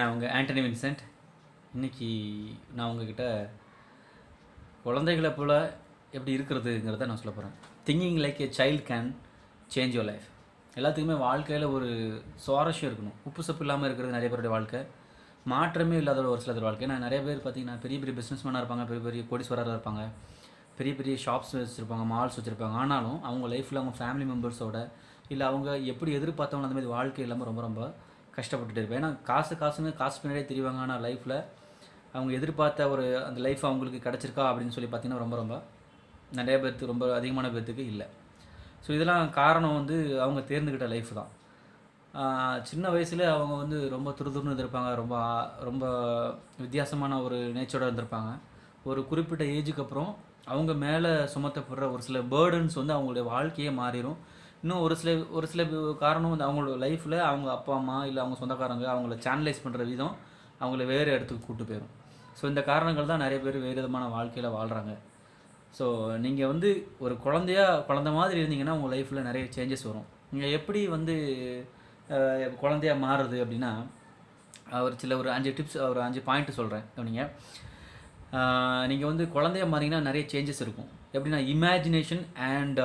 நான் உங்கள் ஆண்டனி வின்சென்ட் இன்னைக்கு நான் உங்ககிட்ட குழந்தைகளை போல் எப்படி இருக்கிறதுங்கிறத நான் சொல்ல போகிறேன் thinking like a child can change your life எல்லாத்துக்குமே வாழ்க்கையில் ஒரு சுவாரஸ்யம் இருக்கணும் உப்பு சப்பு இல்லாமல் இருக்கிறது நிறைய பேருடைய வாழ்க்கை மாற்றமே இல்லாத ஒரு சிலர் வாழ்க்கை நான் நிறைய பேர் பார்த்தீங்கன்னா பெரிய பெரிய பிஸ்னஸ்மேனாக இருப்பாங்க பெரிய பெரிய கோடீஸ்வரராக இருப்பாங்க பெரிய பெரிய ஷாப்ஸ் வச்சுருப்பாங்க மால்ஸ் வச்சுருப்பாங்க ஆனாலும் அவங்க லைஃப்பில் அவங்க ஃபேமிலி மெம்பர்ஸோட இல்லை அவங்க எப்படி எதிர்பார்த்தவங்க அந்த மாதிரி வாழ்க்கை இல்லாமல் ரொம்ப ரொம்ப கஷ்டப்பட்டுட்டு இருப்பேன் ஏன்னா காசு காசுன்னு காசு பின்னாடியே தெரிவாங்க ஆனால் லைஃப்பில் அவங்க எதிர்பார்த்த ஒரு அந்த லைஃப் அவங்களுக்கு கிடச்சிருக்கா அப்படின்னு சொல்லி பார்த்தீங்கன்னா ரொம்ப ரொம்ப நிறைய பேர்த்துக்கு ரொம்ப அதிகமான பேர்த்துக்கு இல்லை ஸோ இதெல்லாம் காரணம் வந்து அவங்க தேர்ந்துக்கிட்ட லைஃப் தான் ஆஹ் சின்ன வயசுல அவங்க வந்து ரொம்ப துருதுருன்னு இருந்திருப்பாங்க ரொம்ப ஆ- ரொம்ப வித்தியாசமான ஒரு நேச்சரோட இருந்திருப்பாங்க ஒரு குறிப்பிட்ட ஏஜுக்கு அப்புறம் அவங்க மேலே சுமத்தப்படுற ஒரு சில பேர்டன்ஸ் வந்து அவங்களுடைய வாழ்க்கையே மாறிடும் இன்னும் ஒரு சில ஒரு சில காரணம் வந்து அவங்களோட லைஃப்பில் அவங்க அப்பா அம்மா இல்லை அவங்க சொந்தக்காரங்க அவங்கள சேனலைஸ் பண்ணுற விதம் அவங்கள வேறு இடத்துக்கு கூட்டு போயிடும் ஸோ இந்த காரணங்கள் தான் நிறைய பேர் வேறு விதமான வாழ்க்கையில் வாழ்கிறாங்க ஸோ நீங்கள் வந்து ஒரு குழந்தையா குழந்த மாதிரி இருந்தீங்கன்னா உங்கள் லைஃப்பில் நிறைய சேஞ்சஸ் வரும் நீங்கள் எப்படி வந்து அஹ், குழந்தையா மாறுறது அப்படின்னா அஹ், ஒரு சில ஒரு அஞ்சு டிப்ஸ் ஒரு அஞ்சு பாயிண்ட் சொல்கிறேன் நீங்கள் நீங்கள் வந்து குழந்தையா மாறிங்கன்னா நிறைய சேஞ்சஸ் இருக்கும் எப்படின்னா imagination and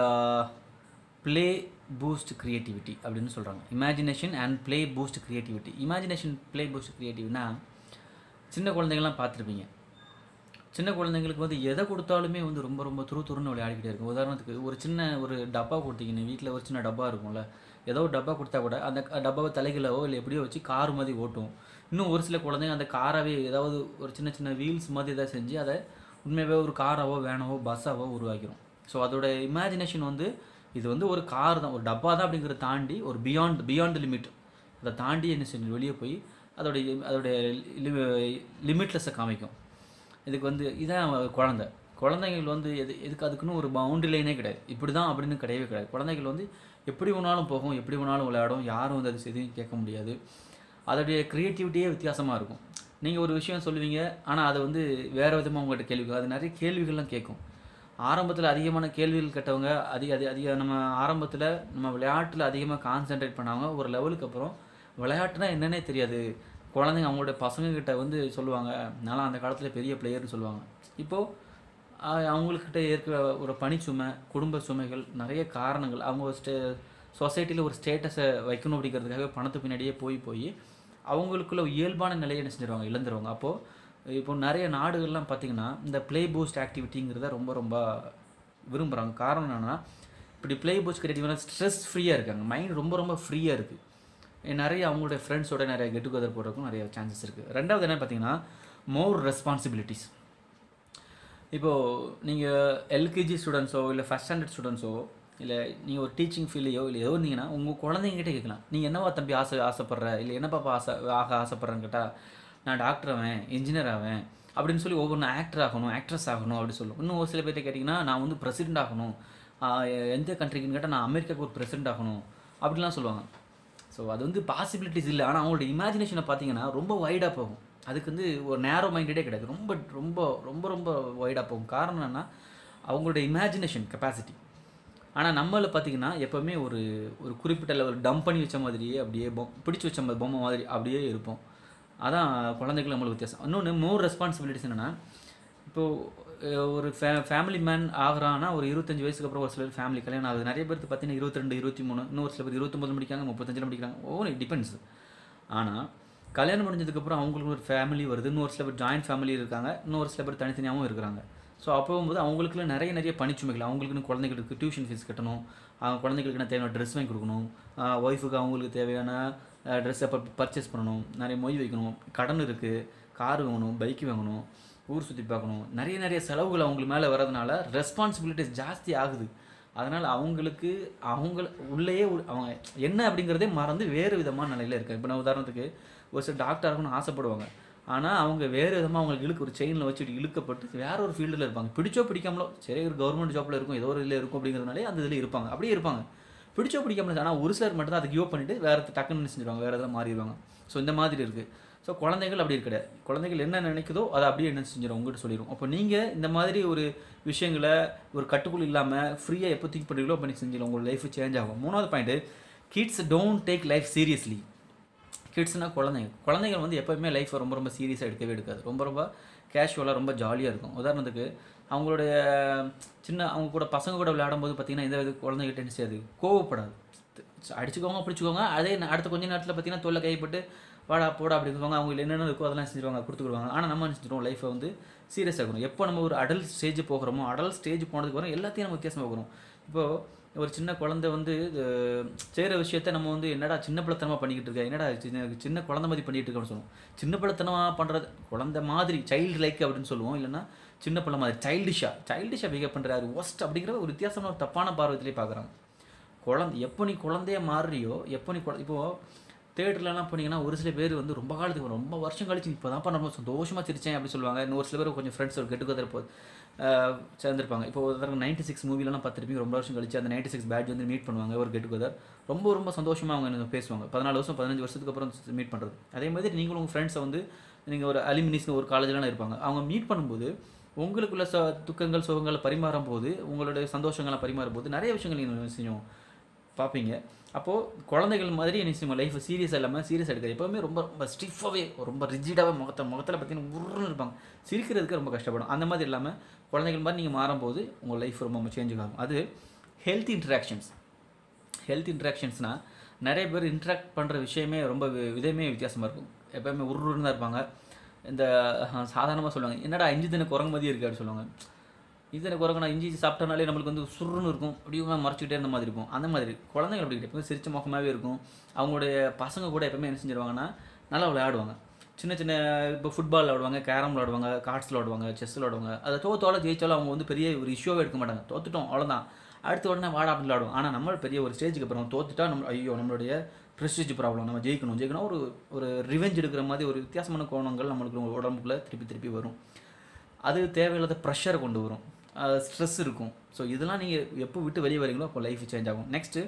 play boost creativity அப்படின்னு சொல்கிறாங்க imagination and play boost creativity imagination play boost க்ரியேட்டிவ்னா சின்ன குழந்தைங்கள்லாம் பார்த்துருப்பீங்க சின்ன குழந்தைங்களுக்கு வந்து எதை கொடுத்தாலுமே வந்து ரொம்ப ரொம்ப துரு துருன்னு விளையாடிக்கிட்டே இருக்கும் உதாரணத்துக்கு ஒரு சின்ன ஒரு டப்பா கொடுத்தீங்கன்னு வீட்டில் ஒரு சின்ன டப்பா இருக்கும்ல ஏதோ ஒரு டப்பா கொடுத்தா கூட அந்த க- டப்பாவை தலைகளவோ இல்லை எப்படியோ வச்சு கார் மாதிரி ஓட்டும் இன்னும் ஒரு சில குழந்தைங்க அந்த காராவே ஏதாவது ஒரு சின்ன சின்ன வீல்ஸ் மாதிரி ஏதாவது செஞ்சு அதை உண்மையாகவே ஒரு காராவோ வேனாவோ பஸ்ஸாவோ உருவாக்கிரும் ஸோ அதோட இமேஜினேஷன் வந்து இது வந்து ஒரு கார் தான் ஒரு டப்பா தான் அப்படிங்கிறத தாண்டி ஒரு பியாண்ட் பியாண்ட் லிமிட் அதை தாண்டி என்ன செஞ்சு வெளியே போய் அதோடைய அதோடைய லிமிட்லெஸ்ஸை காமிக்கும் இதுக்கு வந்து இதான் அவ குழந்தை குழந்தைகள் வந்து எது எதுக்கு அதுக்குன்னு ஒரு பவுண்டரி லைனே கிடையாது இப்படி தான் அப்படின்னு கிடையவே கிடையாது குழந்தைகள் வந்து எப்படி வேணாலும் போகும் எப்படி வேணாலும் விளையாடும் யாரும் வந்து அது எதையும் கேட்க முடியாது அதோடைய க்ரியேட்டிவிட்டியே வித்தியாசமாக இருக்கும் நீங்கள் ஒரு விஷயம் சொல்லுவீங்க ஆனால் அதை வந்து வேறு விதமாக உங்கள்கிட்ட கேள்வி கேட்கும். அது நிறைய கேள்விகள்லாம் கேட்கும் ஆரம்பத்தில் அதிகமான கேள்விகள் கேட்டவங்க அதிக அதிக அதிக நம்ம ஆரம்பத்தில் நம்ம விளையாட்டில் அதிகமாக கான்சென்ட்ரேட் பண்ணாங்க ஒரு லெவலுக்கு அப்புறம் விளையாட்டுனா என்னன்னே தெரியாது குழந்தைங்க அவங்களோட பசங்க கிட்ட வந்து சொல்லுவாங்க நான்லாம் அந்த காலத்தில் பெரிய பிளேயர்னு சொல்லுவாங்க இப்போது அவங்கக்கிட்ட இருக்கிற ஒரு பணிச்சுமை குடும்ப சுமைகள் நிறைய காரணங்கள் அவங்க ஸ்டே சொசைட்டியில் ஒரு ஸ்டேட்டஸை வைக்கணும் அப்படிங்கிறதுக்காக பணத்து பின்னாடியே போய் போய் அவங்களுக்குள்ள இயல்பான நிலையை என்ன செஞ்சிருவாங்க இழந்துருவாங்க அப்போது இப்போ நிறைய நாடுகள்லாம் பார்த்தீங்கன்னா இந்த ப்ளே பூஸ்ட் ஆக்டிவிட்டிங்கிறத ரொம்ப ரொம்ப விரும்புகிறாங்க காரணம் என்னென்னா இப்படி ப்ளே பூஸ்ட் கிரியேட்டிவ்னா ஸ்ட்ரெஸ் ஃப்ரீயாக இருக்காங்க மைண்ட் ரொம்ப ரொம்ப ஃப்ரீயாக இருக்குது நிறைய அவங்களுடைய ஃப்ரெண்ட்ஸோட நிறைய கெட் டுகெதர் போடுறதுக்கும் நிறைய சான்சஸ் இருக்குது ரெண்டாவது என்ன பார்த்தீங்கன்னா மோர் ரெஸ்பான்சிபிலிட்டிஸ் இப்போது நீங்கள் எல்கேஜி ஸ்டூடெண்ட்ஸோ இல்லை ஃபஸ்ட் ஸ்டாண்டர்ட் ஸ்டூடெண்ட்ஸோ இல்லை நீங்கள் ஒரு டீச்சிங் ஃபீல்டையோ இல்லை ஏதோ இருந்தீங்கன்னா உங்கள் குழந்தைங்கிட்டே கேட்கலாம் நீங்கள் என்னவா தம்பி ஆசை ஆசைப்படுற இல்லை என்ன பாப்பா ஆசை ஆக ஆசைப்பட்றேன்னு கேட்டால் நான் டாக்டர் ஆவேன் இன்ஜினியர் ஆவேன் அப்படின்னு சொல்லி ஒவ்வொன்று ஆக்டர் ஆகணும் ஆக்ட்ரஸ் ஆகணும் அப்படி சொல்லும் இன்னும் ஒரு சில பேர்ட்ட கேட்டிங்கன்னா நான் வந்து பிரசிடென்ட் ஆகணும் ஆஹ் எந்த கண்ட்ரிக்குன்னு கேட்டால் நான் அமெரிக்காவுக்கு ஒரு பிரசிடென்ட் ஆகணும் அப்படிலாம் சொல்லுவாங்க ஸோ அது வந்து பாசிபிலிட்டிஸ் இல்லை ஆனால் அவங்களோட இமேஜினேஷனை பார்த்தீங்கன்னா ரொம்ப வைடாக போகும் அதுக்கு வந்து ஒரு நேரோ மைண்டடே கிடையாது ரொம்ப ரொம்ப ரொம்ப ரொம்ப வைடாக போகும் காரணம் என்னன்னா அவங்களோட இமேஜினேஷன் கெப்பாசிட்டி ஆனால் நம்மள பார்த்தீங்கன்னா எப்போவுமே ஒரு ஒரு குறிப்பிட்ட லெவல் டம்ப் பண்ணி வச்ச மாதிரியே அப்படியே பொம் பிடிச்சி வச்ச மாதிரி பொம்மை மாதிரி அப்படியே இருப்போம் அதான் குழந்தைகள் நம்மளுக்கு வித்தியாசம் இன்னொன்று மோர் ரெஸ்பான்சிபிலிட்டிஸ் என்னென்னா இப்போது ஒரு ஃபே ஃபேமிலி மேன் ஆகிறான்னா ஒரு இருபத்தஞ்சு வயசுக்கு அப்புறம் ஒரு சிலர் ஃபேமிலி கல்யாணம் ஆகுது நிறைய பேருக்கு பார்த்தீங்கன்னா இருபத்தி ரெண்டு இருபத்தி மூணு இன்னொரு சில பேர் இருபத்தொம்பது முடிக்கிறாங்க முப்பத்தஞ்சில் முடிக்கிறாங்க ஓ இட் டிபெண்ட்ஸ் ஆனால் கல்யாணம் முடிஞ்சதுக்கப்புறம் அவங்களுக்கு ஒரு ஃபேமிலி வருது இன்னொரு சில பேர் ஜாயின்ட் ஃபேமிலி இருக்காங்க இன்னொரு சில பேர் தனித்தனியாகவும் இருக்கிறாங்க ஸோ அப்போ போது அவங்களுக்குள்ள நிறைய நிறைய பணிச்சுமைகள் அவங்களுக்குன்னு குழந்தைகளுக்கு டியூஷன் ஃபீஸ் கட்டணும் அவங்க குழந்தைகளுக்கு தேவையான ட்ரெஸ் வாங்கி கொடுக்கணும் ஒய்ஃபுக்கு அவங்களுக்கு தேவையான ட்ரெஸ்ஸை பர்ச்சேஸ் பண்ணணும் நிறைய மொய் வைக்கணும் கடன் இருக்குது கார் வாங்கணும் பைக் வாங்கணும் ஊர் சுற்றி பார்க்கணும் நிறைய நிறைய செலவுகள் அவங்களுக்கு மேலே வர்றதுனால ரெஸ்பான்சிபிலிட்டிஸ் ஜாஸ்தி ஆகுது அதனால் அவங்களுக்கு அவங்க உள்ளேயே உள்- அவங்க என்ன அப்படிங்கிறதே மறந்து வேறு விதமான நிலையில் இருக்காங்க இப்போ நான் உதாரணத்துக்கு ஒரு சில டாக்டர் ஆகணும்னு ஆசைப்படுவாங்க ஆனால் அவங்க வேறு விதமாக அவங்களுக்கு இழுக்க ஒரு செயினில் வச்சுட்டு இழுக்கப்பட்டு வேற ஒரு ஃபீல்டில் இருப்பாங்க பிடிச்சோ பிடிக்காமலோ சரி ஒரு கவர்மெண்ட் ஜாப்பில் இருக்கும் ஏதோ ஒரு இதில் இருக்கும் அப்படிங்கிறதுனாலே அந்த இதில் இருப்பாங்க அப்படியே இருப்பாங்க பிடிச்சோ பிடிக்காமல ஆனால் ஒரு சிலர் மட்டும் தான் அதை கிவ் பண்ணிட்டு வேறு டக்குன்னு என்ன செஞ்சிருவாங்க வேறு எதாவது மாறிடுவாங்க ஸோ இந்த மாதிரி இருக்குது ஸோ குழந்தைகள் அப்படி கிடையாது குழந்தைகள் என்ன நினைக்குதோ அதை அப்படியே என்ன செஞ்சிடும் உங்கள்கிட்ட சொல்லிடும் அப்போ நீங்கள் இந்த மாதிரி ஒரு விஷயங்களை ஒரு கட்டுக்குள் இல்லாமல் ஃப்ரீயாக எப்போ திங்க் பண்ணுறீங்களோ அப்போ நீங்கள் செஞ்சிடும் உங்கள் லைஃப் சேஞ்ச் ஆகும் மூணாவது point kids don't take life seriously கிட்ஸ்னால் குழந்தைங்க குழந்தைகள் வந்து எப்போவுமே லைஃப்பை ரொம்ப ரொம்ப சீரியஸாக எடுக்கவே எடுக்காது ரொம்ப ரொம்ப கேஷுவலாக ரொம்ப ஜாலியாக இருக்கும் உதாரணத்துக்கு அவங்களுடைய சின்ன அவங்க கூட பசங்க கூட விளையாடும்போது பார்த்தீங்கன்னா எந்த இது குழந்தைங்க டென்ஸ் அது கோவப்படாது அடிச்சுக்கோங்க பிடிச்சிக்கோங்க அதே ந- அடுத்த கொஞ்ச நேரத்தில் பார்த்தீங்கன்னா தொல்லை கைப்பட்டு வாடா போடா அப்படி சொல்லுவாங்க அவங்க என்னென்ன இருக்கோ அதெல்லாம் செஞ்சுருவாங்க கொடுத்துருவாங்க ஆனால் நம்ம என்ன செஞ்சிருவோம் லைஃப்பை வந்து சீரியஸ் ஆகணும் எப்போ நம்ம ஒரு அடல்ட் ஸ்டேஜ் போகிறோமோ அடல்ட் ஸ்டேஜ் போனதுக்கு அப்புறம் எல்லாத்தையும் நம்ம வித்தியாசமாக போகிறோம் இப்போது ஒரு சின்ன குழந்தை வந்து அஹ், செய்கிற விஷயத்த நம்ம வந்து என்னடா சின்ன பிள்ளைத்தனமாக பண்ணிக்கிட்டு இருக்க என்னடா சின்ன சின்ன குழந்தை மாதிரி பண்ணிட்டு இருக்கோம்னு சொல்லுவோம் சின்ன பிள்ளைத்தனமாக பண்ணுறது குழந்தை மாதிரி சைல்டு லைக் அப்படின்னு சொல்லுவோம் இல்லைன்னா சின்ன பிள்ளை மாதிரி சைல்டிஷாக சைல்டிஷாக பிஹேவ் பண்ணுறாரு ஒஸ்ட் அப்படிங்கிற ஒரு வித்தியாசமான ஒரு தப்பான பார்வத்திலே பார்க்குறாங்க குழந்தை எப்போ நீ குழந்தைய மாறுறியோ எப்போ நீ குழ இப்போது தேட்டர்லலாம் போனீங்கன்னா ஒரு சில பேர் வந்து ரொம்ப காலத்துக்கு ரொம்ப வருஷம் கழிச்சு இப்போ தான் ரொம்ப சந்தோஷமாக சிரிச்சேன் அப்படி சொல்லுவாங்க இன்னும் ஒரு சில பேர் கொஞ்சம் ஃப்ரெண்ட்ஸ் ஒரு கெட்டு கதர் போ ஆஹ் சேர்ந்திருப்பாங்க இப்போ ஒரு நைன்டி சிக்ஸ் மூவிலலாம் பார்த்துருப்பீங்க ரொம்ப வருஷம் கழிச்சு அந்த நைன்டி சிக்ஸ் பேட்ச் வந்து மீட் பண்ணுவாங்க ஒரு கெட்டு கதர் ரொம்ப ரொம்ப சந்தோஷமாக அவங்க எனக்கு பேசுவாங்க பதினாலு வருஷம் பதினஞ்சு வருஷத்துக்கு அப்புறம் மீட் பண்ணுறது அதே மாதிரி நீங்களும் உங்கள் ஃப்ரெண்ட்ஸை வந்து நீங்கள் ஒரு அலுமினிஸ்னு ஒரு காலேஜ்லாம் இருப்பாங்க அவங்க மீட் பண்ணும்போது உங்களுக்குள்ள ச துக்கங்கள் சுகங்களை பரிமாறும் போது உங்களுடைய சந்தோஷங்களை பரிமாறும் போது நிறைய விஷயங்கள் நீங்கள் செய்யும் பார்ப்பீங்க அப்போது குழந்தைகள் மாதிரி என்ன செய்யும் லைஃப் சீரியஸ் இல்லாமல் சீரியஸ் எடுக்காது எப்போவுமே ரொம்ப ரொம்ப ஸ்டிஃபாகவே ரொம்ப ரிஜிடாகவே முகத்தை முகத்தில் பார்த்தீங்கன்னா உருன்னு இருப்பாங்க சிரிக்கிறதுக்கு ரொம்ப கஷ்டப்படும் அந்த மாதிரி இல்லாமல் குழந்தைகள் மாதிரி நீங்கள் மாறும்போது உங்கள் லைஃப் ரொம்ப சேஞ்ச் ஆகும் அது ஹெல்த் இன்ட்ராக்ஷன்ஸ் ஹெல்த் இன்ட்ராக்ஷன்ஸ்னால் நிறைய பேர் இன்ட்ராக்ட் பண்ணுற விஷயமே ரொம்ப வி- விதமே வித்தியாசமாக இருக்கும் எப்போயுமே உருன்னு தான் இருப்பாங்க இந்த சாதாரணமாக சொல்லுவாங்க என்னடா இஞ்சி தின குரங்கு மாதிரி இருக்கு அப்படின்னு சொல்லுவாங்க இஞ்சி தின குரங்கு நான் இஞ்சி சாப்பிட்டனாலே நம்மளுக்கு வந்து சுருன்னு இருக்கும் அப்படியே மறைச்சிக்கிட்டே இருந்த மாதிரி இருக்கும் அந்த மாதிரி குழந்தைகள் அப்படி கிடையாது எப்பவுமே சிரிச்ச முகமாகவே இருக்கும் அவங்களுடைய பசங்க கூட எப்பவுமே என்ன செஞ்சிருவாங்கன்னா நல்லா விளையாடுவாங்க சின்ன சின்ன இப்போ ஃபுட்பால் விளாடுவாங்க கேரம் விளாடுவாங்க கார்ட்ஸ் விளாடுவாங்க செஸ் விளாடுவாங்க அதை தோத்தோட ஜெயிச்சாலும் அவங்க வந்து பெரிய ஒரு இஷ்யூவே எடுக்க மாட்டாங்க தோத்துட்டோம் அவ்வளோதான் அடுத்த உடனே வாடா அப்படின்னு விளாடுவோம் ஆனால் நம்ம பெரிய ஒரு ஸ்டேஜுக்கு அப்புறம் தோத்துட்டா நம்ம ஐயோ நம்மளுடைய ப்ரெஸ்டேஜ் ப்ராப்ளம் நம்ம ஜெயிக்கணும் ஜெயிக்கணும் ஒரு ஒரு ரிவெஞ்ச் எடுக்கிற மாதிரி ஒரு வித்தியாசமான கோணங்கள் நம்மளுக்கு உடம்புக்குள்ளே திருப்பி திருப்பி வரும் அது தேவையில்லாத ப்ரெஷரை கொண்டு வரும் ஸ்ட்ரெஸ் இருக்கும் ஸோ இதெல்லாம் நீங்கள் எப்போ விட்டு வெளியே வரீங்களோ அப்போ லைஃப் சேஞ்ச் ஆகும் நெக்ஸ்ட்டு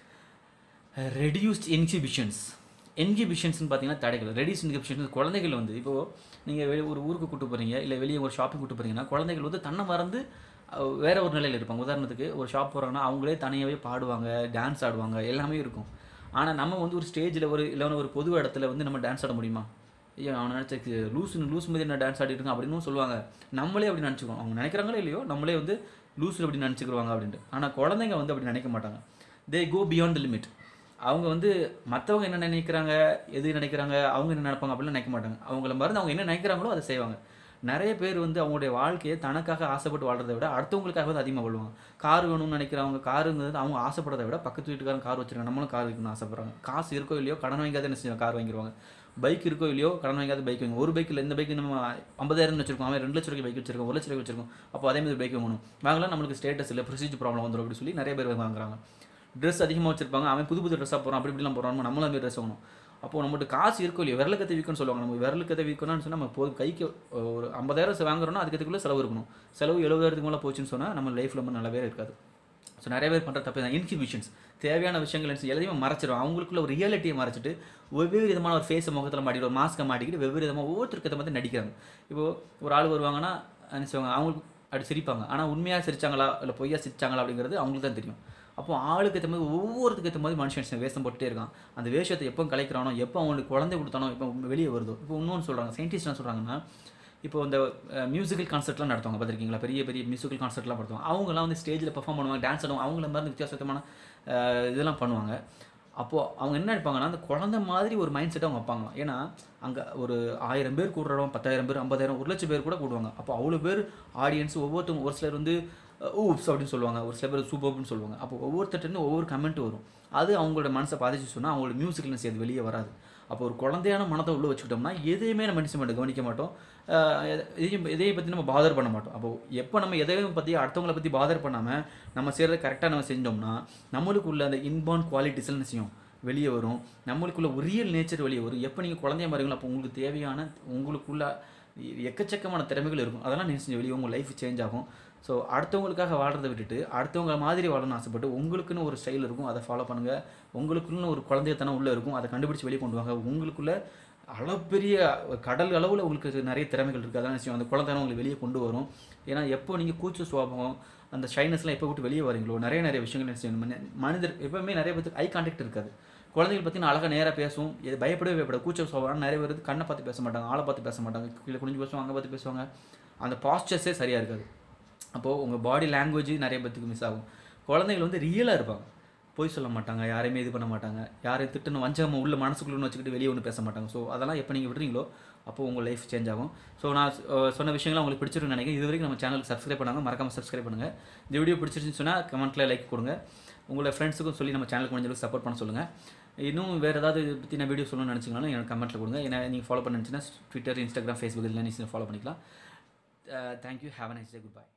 ரெடியூஸ்ட் இன்ஹிபிஷன்ஸ் இன்ஹிபிஷன்ஸ்னு பார்த்தீங்கன்னா தடைகள் ரெடியூஸ் இன்ஹிபிஷன்ஸ் குழந்தைகள் வந்து இப்போது நீங்கள் வெளியே ஒரு ஊருக்கு கூட்டு போகிறீங்க இல்லை வெளியே ஒரு ஷாப்பிங் கூட்டு போகிறீங்கன்னா குழந்தைகள் வந்து தன்னை மறந்து அஹ், வேற ஒரு நிலையில் இருப்பாங்க உதாரணத்துக்கு ஒரு ஷாப் போகிறாங்கன்னா அவங்களே தனியாகவே பாடுவாங்க டான்ஸ் ஆடுவாங்க எல்லாமே இருக்கும் ஆனால் நம்ம வந்து ஒரு ஸ்டேஜில் ஒரு இல்லைன்னா ஒரு பொது இடத்துல வந்து நம்ம டான்ஸ் ஆட முடியுமா ஐயோ அவன் நினச்ச லூசுன்னு லூஸ் மாதிரி நான் டான்ஸ் ஆடிட்டு இருக்கேன் அப்படின்னு சொல்லுவாங்க நம்மளே அப்படி நினச்சிக்குவோம் அவங்க நினைக்கிறாங்களோ இல்லையோ நம்மளே வந்து லூசு அப்படி நினச்சிக்கிருவாங்க அப்படின்ட்டு ஆனால் குழந்தைங்க வந்து அப்படி நினைக்க மாட்டாங்க தே கோ பியாண்ட் த லிமிட் அவங்க வந்து மற்றவங்க என்ன நினைக்கிறாங்க எது நினைக்கிறாங்க அவங்க என்ன நினைப்பாங்க அப்படிலாம் நினைக்க மாட்டாங்க அவங்கள மருந்து அவங்க என்ன நினைக்கிறாங்களோ அதை செய்வாங்க நிறைய பேர் வந்து அவங்களுடைய வாழ்க்கையை தனக்காக ஆசைப்பட்டு வாழ்றதை விட அடுத்தவங்களுக்காக வந்து அதிகமாக வாழ்வாங்க கார் வேணும்னு நினைக்கிறவங்க காருங்கிறது அவங்க ஆசைப்படுறதை விட பக்கத்து வீட்டுக்காரன் கார் வச்சிருக்காங்க நம்மளும் கார் வைக்கணும்னு ஆசைப்படுறாங்க காசு இருக்கோ இல்லையோ கடன் வாங்காத என்ன செய்வாங்க கார் வாங்கிடுவாங்க பைக் இருக்கோ இல்லையோ கடன் வாங்காத பைக் வாங்க ஒரு பைக்கில் இந்த பைக் நம்ம ஐம்பதாயிரம் வச்சிருக்கோம் அவன் ரெண்டு லட்ச ரூபாய்க்கு பைக் வச்சிருக்கோம் ஒரு லட்ச ரூபாய்க்கு வச்சிருக்கோம் அப்போ அதே மாதிரி பைக் வாங்கணும் வாங்கலாம் நம்மளுக்கு ஸ்டேட்டஸ் இல்லை ப்ரொசீஜர் ப்ராப்ளம் வந்துடும் அப்படி சொல்லி நிறைய பேர் வாங்குறாங்க ட்ரெஸ் அதிகமாக வச்சிருப்பாங்க அவன் புது புது ட்ரெஸ்ஸாக போகிறான் அப்படி இப்படிலாம் போகிறான் நம்மளும் அந்த ட்ரெஸ் வாங்கணும் அப்போ நம்மகிட்ட காசு இருக்கோ இல்லையோ விரலுக்கத்தை விற்கணும்னு சொல்லுவாங்க நம்ம விரலுக்கத்தை விற்கணும்னு சொன்னால் நம்ம போது கைக்கு ஒரு ஐம்பதாயிரம் வாங்குறோம்னா அதுக்கத்துக்குள்ளே செலவு இருக்கணும் செலவு எழுபதாயிரத்துக்கு மேலே போச்சுன்னு சொன்னால் நம்ம லைஃப்பில் ரொம்ப நல்லாவே இருக்காது ஸோ நிறைய பேர் பண்ணுற தப்பு தான் இன்ஹிபிஷன்ஸ் தேவையான விஷயங்கள் என்ன செய்யும், எல்லாத்தையும் மறைச்சிடும் அவங்களுக்குள்ள ஒரு ரியாலிட்டியை மறைச்சிட்டு வெவ்வேறு விதமான ஒரு ஃபேஸை முகத்தில் மாட்டிட்டு ஒரு மாஸ்க்கை மாட்டிக்கிட்டு வெவ்வேறு விதமாக ஒவ்வொருத்தருக்கு ஏற்ற மாதிரி நடிக்கிறாங்க இப்போ ஒரு ஆள் வருவாங்கன்னா என்ன செய்வாங்க அவங்களுக்கு அப்படி சிரிப்பாங்க ஆனால் உண்மையாக சிரிச்சாங்களா இல்லை பொய்யா சிரிச்சாங்களா அப்படிங்கிறது அவங்களுக்கு தான் தெரியும் அப்போ ஆளுக்கு ஏற்ற மாதிரி ஒவ்வொருத்துக்கு ஏற்ற மாதிரி மனுஷன் வேஷம் போட்டுட்டே இருக்கான் அந்த வேஷத்தை எப்போ கலைக்கிறானோ எப்போ அவங்களுக்கு குழந்தை கொடுத்தானோ எப்போ வெளியே வருதோ இப்போ இன்னொன்று சொல்கிறாங்க சயின்டிஸ்ட் என்ன சொல்கிறாங்கன்னா இப்போ இந்த மியூசிக்கல் கான்சர்ட்லாம் நடத்துவாங்க பார்த்துருக்கீங்களா பெரிய பெரிய மியூசிக்கல் கான்சர்ட்லாம் நடத்துவாங்க அவங்கலாம் வந்து ஸ்டேஜில் பெர்ஃபார்ம் பண்ணுவாங்க டான்ஸ் ஆடுவாங்க அவங்கள மாதிரி வித்தியாசமான அஹ், இதெல்லாம் பண்ணுவாங்க அப்போது அவங்க என்ன எடுப்பாங்கன்னா அந்த குழந்தை மாதிரி ஒரு மைண்ட் செட் அவங்க வைப்பாங்களாம் ஏன்னா அங்கே ஒரு ஆயிரம் பேர் கூடுற இடம் பத்தாயிரம் பேர் ஐம்பதாயிரம் ஒரு லட்சம் பேர் கூட கூடுவாங்க அப்போ அவ்வளோ பேர் ஆடியன்ஸ் ஒவ்வொருத்தவங்க ஒரு சிலர் வந்து ஊப்ஸ் அப்படின்னு சொல்லுவாங்க ஒரு சில பேர் சூப்பர்னு சொல்லுவாங்க அப்போ ஒவ்வொருத்தர்ட்டேருந்து ஒவ்வொரு கமெண்ட் வரும் அது அவங்களோட மனசை பாதிச்சு சொன்னால் அவங்களோட மியூசிக்கில் சேர்த்து வெளியே வராது அப்போ ஒரு குழந்தையான மனத்தை உள்ளே வச்சுக்கிட்டோம்னா எதையுமே நம்ம நினச்சி கவனிக்க மாட்டோம் ஆஹ் எத- எதையும் எதையை பற்றி நம்ம பாதர் பண்ண மாட்டோம் அப்போ எப்போ நம்ம எதையும் பற்றி அடுத்தவங்களை பற்றி பாதர் பண்ணாமல் நம்ம செய்கிறத கரெக்டாக நம்ம செஞ்சோம்னா நம்மளுக்குள்ள அந்த இன்பார்ன் குவாலிட்டிஸ் என்ன செய்யும் வெளியே வரும் நம்மளுக்குள்ள ஒரு ரியல் நேச்சர் வெளியே வரும் எப்போ நீங்கள் குழந்தைய மாறீங்களோ அப்போ உங்களுக்கு தேவையான உங்களுக்குள்ள எக்கச்சக்கமான திறமைகள் இருக்கும் அதெல்லாம் நீங்கள் செஞ்சு வெளியே உங்கள் லைஃப் சேஞ்ச் ஆகும் ஸோ அடுத்தவங்களுக்காக வாழ்றதை விட்டுட்டு அடுத்தவங்க மாதிரி வாழணும்னு ஆசைப்பட்டு உங்களுக்குன்னு ஒரு ஸ்டைல் இருக்கும் அதை ஃபாலோ பண்ணுங்கள் உங்களுக்குன்னு ஒரு குழந்தைத்தனம் உள்ளே இருக்கும் அதை கண்டுபிடிச்சு வெளியே கொண்டு வாங்க உங்களுக்குள்ள அளப்பெரிய கடல் அளவில் உங்களுக்கு நிறைய திறமைகள் இருக்குது அதான் விஷயம் அந்த குழந்தைத்தனம் உங்களுக்கு வெளியே கொண்டு வரும் ஏன்னா எப்போ நீங்கள் கூச்ச சுவாபம் அந்த ஷைனஸ்லாம் எப்போ விட்டு வெளியே வரீங்களோ நிறைய நிறைய விஷயங்கள் என்ன செய்யணும் மனி- மனிதர் எப்பவுமே நிறைய பேருக்கு ஐ கான்டாக்ட் இருக்காது குழந்தைகள் பற்றி அழகாக நேராக பேசும் இது பயப்படவே பயப்பட கூச்சம் சோகம் நிறைய பேர் கண்ணை பார்த்து பேச மாட்டாங்க ஆளை பார்த்து பேச மாட்டாங்க கீழே குனிஞ்சு பேசுவாங்க அங்கே பார்த்து பேசுவாங்க அந்த பாஸ்டர்ஸே சரியாக இருக்காது அப்போது உங்கள் பாடி லாங்குவேஜ் நிறைய பேத்துக்கு மிஸ் ஆகும் குழந்தைகள் வந்து ரியலாக இருப்பாங்க பொய் சொல்ல மாட்டாங்க யாரையுமே இது பண்ண மாட்டாங்க யாரையும் திட்டுன்னு வஞ்சகமாக உள்ள மனசுக்குள்ளே வச்சுக்கிட்டு வெளியே ஒன்று பேச மாட்டாங்க ஸோ அதெல்லாம் எப்போ நீங்கள் விடுறீங்களோ அப்போ உங்கள் லைஃப் சேஞ்ச் ஆகும் ஸோ நான் அஹ், சொன்ன விஷயங்கள்லாம் உங்களுக்கு பிடிச்சிருக்குன்னு நினைக்கிறேன் இது வரைக்கும் நம்ம சேனலுக்கு சப்ஸ்கிரைப் பண்ணாங்க மறக்காமல் சப்ஸ்கிரைப் பண்ணுங்கள் இந்த வீடியோ பிடிச்சிருச்சுன்னு சொன்னால் கமெண்ட்டில் லைக் கொடுங்க உங்களோட ஃப்ரெண்ட்ஸுக்கும் சொல்லி நம்ம சேனலுக்கு முடிஞ்ச அளவுக்கு சப்போர்ட் பண்ண சொல்லுங்கள் இன்னும் வேறு ஏதாவது இதை பற்றி நான் வீடியோ சொல்லணும்னு நினச்சிங்கனாலும் எனக்கு கமெண்ட்டில் கொடுங்க ஏன்னா நீங்கள் ஃபாலோ பண்ண நினச்சின்னா ட்விட்டர் இன்ஸ்டாகிராம் ஃபேஸ்புக் இதெல்லாம் நீங்கள் ஃபாலோ பண்ணிக்கலாம் thank you have a nice day good by